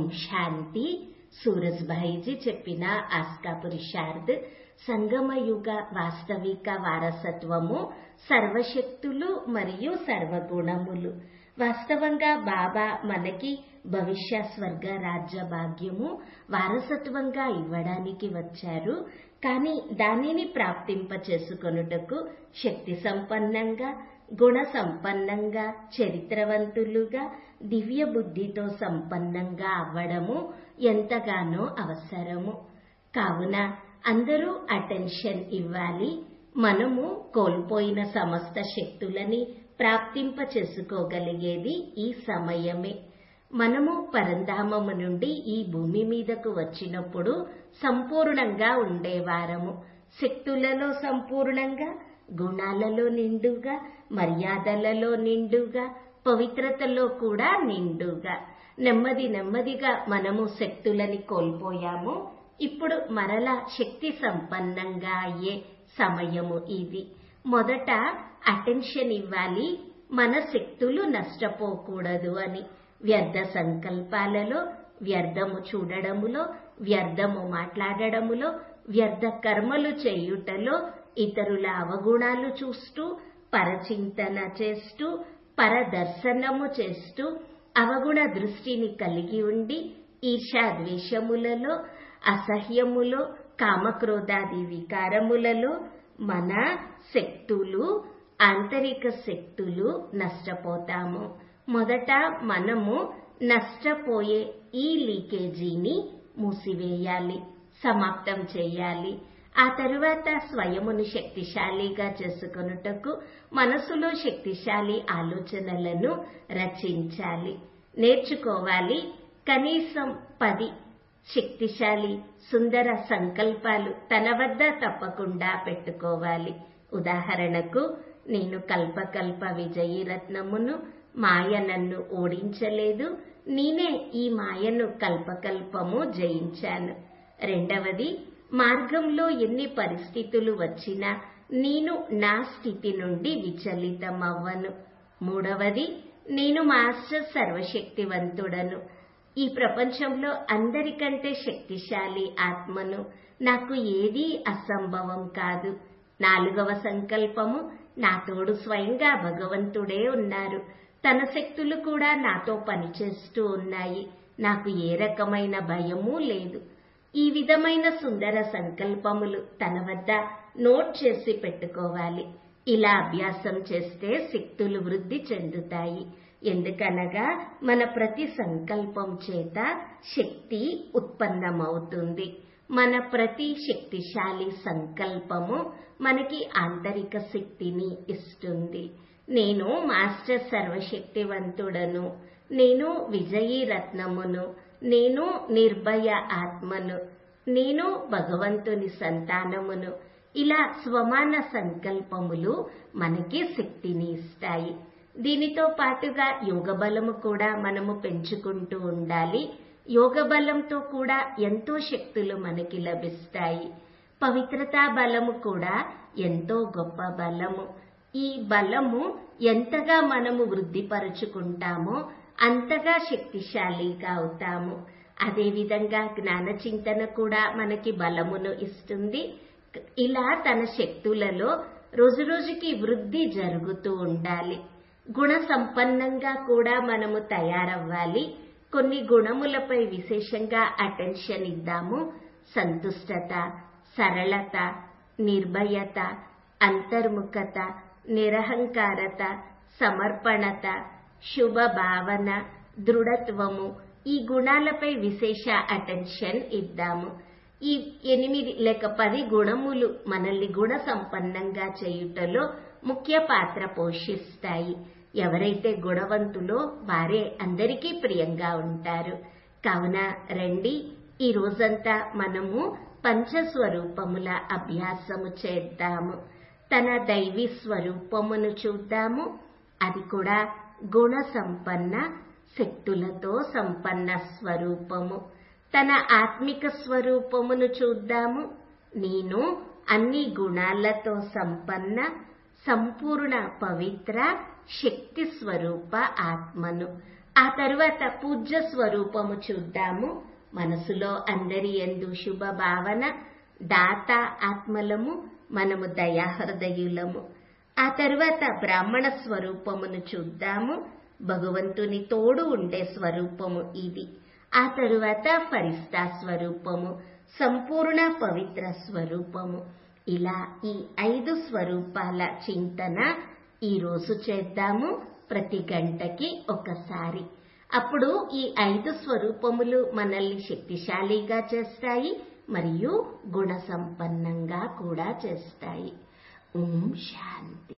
శాంతి సూరజ్భాయిజీ చెప్పిన ఆస్కా పురుషార్థ్ సంగమయుగ వాస్తవిక వారసత్వము సర్వశక్తులు మరియు సర్వగుణములు వాస్తవంగా బాబా మనకి భవిష్య స్వర్గ రాజ్య భాగ్యము వారసత్వంగా ఇవ్వడానికి వచ్చారు కానీ దానిని ప్రాప్తింప చేసుకొనుటకు శక్తి సంపన్నంగా గుణ సంపన్నంగా చరిత్రవంతులుగా దివ్య బుద్ధితో సంపన్నంగా అవ్వడము ఎంతగానో అవసరము కావున అందరూ అటెన్షన్ ఇవ్వాలి మనము కోల్పోయిన సమస్త శక్తులని ప్రాప్తింప చేసుకోగలిగేది ఈ సమయమే మనము పరంధామము నుండి ఈ భూమి మీదకు వచ్చినప్పుడు సంపూర్ణంగా ఉండేవారము శక్తులలో సంపూర్ణంగా గుణాలలో నిండుగా మర్యాదలలో నిండుగా పవిత్రతలో కూడా నిండుగా నెమ్మది నెమ్మదిగా మనము శక్తులని కోల్పోయాము ఇప్పుడు మరలా శక్తి సంపన్నంగా అయ్యే సమయము ఇది మొదట అటెన్షన్ ఇవ్వాలి మన శక్తులు నష్టపోకూడదు అని వ్యర్థ సంకల్పాలలో వ్యర్థము చూడడములో వ్యర్థము మాట్లాడడములో వ్యర్థ కర్మలు చేయుటలో ఇతరుల అవగుణాలు చూస్తూ పరచింతన చేస్తూ పరదర్శనము చేస్తూ అవగుణ దృష్టిని కలిగి ఉండి ఈర్షాద్వేషములలో అసహ్యములో కామక్రోధాది వికారములలో మన శక్తులు ఆంతరిక శక్తులు నష్టపోతాము మొదట మనము నష్టపోయే ఈ లీకేజీని మూసివేయాలి సమాప్తం చేయాలి ఆ తరువాత స్వయమును శక్తిశాలిగా చేసుకొనుటకు మనసులో శక్తిశాలి ఆలోచనలను రచించాలి నేర్చుకోవాలి కనీసం పది శక్తిశాలి సుందర సంకల్పాలు తన వద్ద తప్పకుండా పెట్టుకోవాలి ఉదాహరణకు నేను కల్పకల్ప విజయీ రత్నమును మాయ నన్ను ఓడించలేదు నేనే ఈ మాయను కల్పకల్పము జయించాను రెండవది మార్గంలో ఎన్ని పరిస్థితులు వచ్చినా నేను నా స్థితి నుండి విచలితమవ్వను మూడవది నేను మాస్టర్ సర్వశక్తివంతుడను ఈ ప్రపంచంలో అందరికంటే శక్తిశాలి ఆత్మను నాకు ఏదీ అసంభవం కాదు నాలుగవ సంకల్పము నా తోడు స్వయంగా భగవంతుడే ఉన్నారు తన శక్తులు కూడా నాతో పనిచేస్తూ ఉన్నాయి నాకు ఏ రకమైన భయమూ లేదు ఈ విధమైన సుందర సంకల్పములు తన వద్ద నోట్ చేసి పెట్టుకోవాలి ఇలా అభ్యాసం చేస్తే శక్తులు వృద్ధి చెందుతాయి ఎందుకనగా మన ప్రతి సంకల్పం చేత శక్తి ఉత్పన్నమవుతుంది మన ప్రతి శక్తిశాలి సంకల్పము మనకి ఆంతరిక శక్తిని ఇస్తుంది నేను మాస్టర్ సర్వశక్తివంతుడను నేను విజయీ రత్నమును నేను నిర్భయ ఆత్మను నేను భగవంతుని సంతానమును ఇలా స్వమాన సంకల్పములు మనకి శక్తిని ఇస్తాయి దీనితో పాటుగా యోగ బలము కూడా మనము పెంచుకుంటూ ఉండాలి యోగ బలంతో కూడా ఎంతో శక్తులు మనకి లభిస్తాయి పవిత్రతా బలము కూడా ఎంతో గొప్ప బలము ఈ బలము ఎంతగా మనము వృద్ధిపరుచుకుంటామో అంతగా శక్తిశాలిగా అవుతాము అదేవిధంగా జ్ఞాన చింతన కూడా మనకి బలమును ఇస్తుంది ఇలా తన శక్తులలో రోజు రోజుకి వృద్ధి జరుగుతూ ఉండాలి గుణ సంపన్నంగా కూడా మనము తయారవ్వాలి కొన్ని గుణములపై విశేషంగా అటెన్షన్ ఇద్దాము సంతుష్టత సరళత నిర్భయత అంతర్ముఖత నిరహంకారత సమర్పణత శుభ భావన దృఢత్వము ఈ గుణాలపై విశేష అటెన్షన్ ఇద్దాము ఈ ఎనిమిది లేక పది గుణములు మనల్ని గుణ సంపన్నంగా చేయుటలో ముఖ్య పాత్ర పోషిస్తాయి ఎవరైతే గుణవంతులో వారే అందరికీ ప్రియంగా ఉంటారు కావున రండి ఈ రోజంతా మనము పంచస్వరూపముల అభ్యాసము చేద్దాము తన దైవీ స్వరూపమును చూద్దాము అది కూడా గుణ సంపన్న శక్తులతో సంపన్న స్వరూపము తన ఆత్మిక స్వరూపమును చూద్దాము నేను అన్ని గుణాలతో సంపన్న సంపూర్ణ పవిత్ర శక్తి స్వరూప ఆత్మను ఆ తరువాత పూజ్య స్వరూపము చూద్దాము మనసులో అందరి ఎందు శుభ భావన దాత ఆత్మలము మనము దయాహృదయులము ఆ తరువాత బ్రాహ్మణ స్వరూపమును చూద్దాము భగవంతుని తోడు ఉండే స్వరూపము ఇది ఆ తరువాత ఫరిస్తా స్వరూపము సంపూర్ణ పవిత్ర స్వరూపము ఇలా ఈ ఐదు స్వరూపాల చింతన ఈ రోజు చేద్దాము ప్రతి గంటకి ఒకసారి అప్పుడు ఈ ఐదు స్వరూపములు మనల్ని శక్తిశాలిగా చేస్తాయి మరియు గుణ సంపన్నంగా కూడా చేస్తాయి ఓం శాంతి